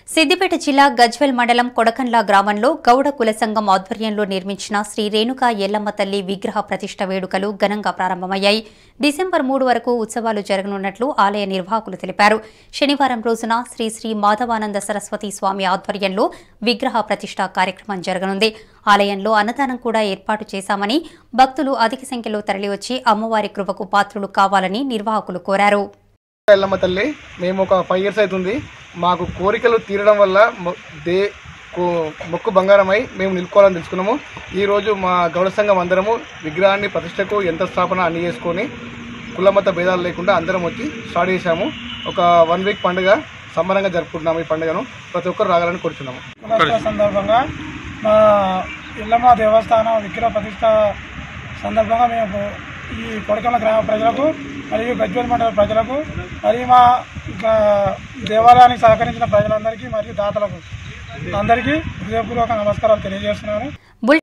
సిద్దిపేట జిల్లా గజ్వెల్ మండలం కొడకండ్ల గ్రామంలో గౌడ కుల సంఘం ఆధ్వర్యంలో నిర్మించిన శ్రీ రేణుకా ఎల్లమ్మ తల్లి విగ్రహ ప్రతిష్ట వేడుకలు ఘనంగా ప్రారంభమయ్యాయి డిసెంబర్ మూడు వరకు ఉత్సవాలు జరగనున్నట్లు ఆలయ నిర్వాహకులు తెలిపారు శనివారం రోజున శ్రీ శ్రీ మాధవానంద సరస్వతి స్వామి ఆధ్వర్యంలో విగ్రహ ప్రతిష్ట కార్యక్రమం జరగనుంది ఆలయంలో అన్నదానం కూడా ఏర్పాటు చేశామని భక్తులు అధిక సంఖ్యలో తరలివచ్చి అమ్మవారి కృపకు పాత్రులు కావాలని నిర్వాహకులు కోరారు ఎల్లమ్మ తల్లి మేము ఒక ఫైవ్ ఇయర్స్ అవుతుంది మాకు కోరికలు తీరడం వల్ల మొ- దే కో- మొక్కు బంగారమై మేము నిలుపుకోవాలని తెలుసుకున్నాము ఈరోజు మా గౌడ సంఘం అందరము విగ్రహాన్ని ప్రతిష్టకు ఎంత స్థాపన అన్ని చేసుకొని కులమత భేదాలు లేకుండా అందరం వచ్చి స్టార్ట్ చేశాము ఒక వన్ వీక్ పండుగ సంబరంగా జరుపుకుంటున్నాము ఈ పండుగను ప్రతి ఒక్కరు రాగాలని కోరుచున్నాము కులస్తుల సందర్భంగా మా ఇల్లమ్మ దేవస్థానం విగ్రహ ప్రతిష్ట సందర్భంగా మేము ఈ కొడకల గ్రామ ప్రజలకు మరియు గజ్వేల్ మండల ప్రజలకు మరియు మా ఇంకా దేవాలయానికి సహకరించిన ప్రజలందరికీ మరియు దాతలకు అందరికీ హృదయపూర్వక నమస్కారాలు తెలియజేస్తున్నాను బుల్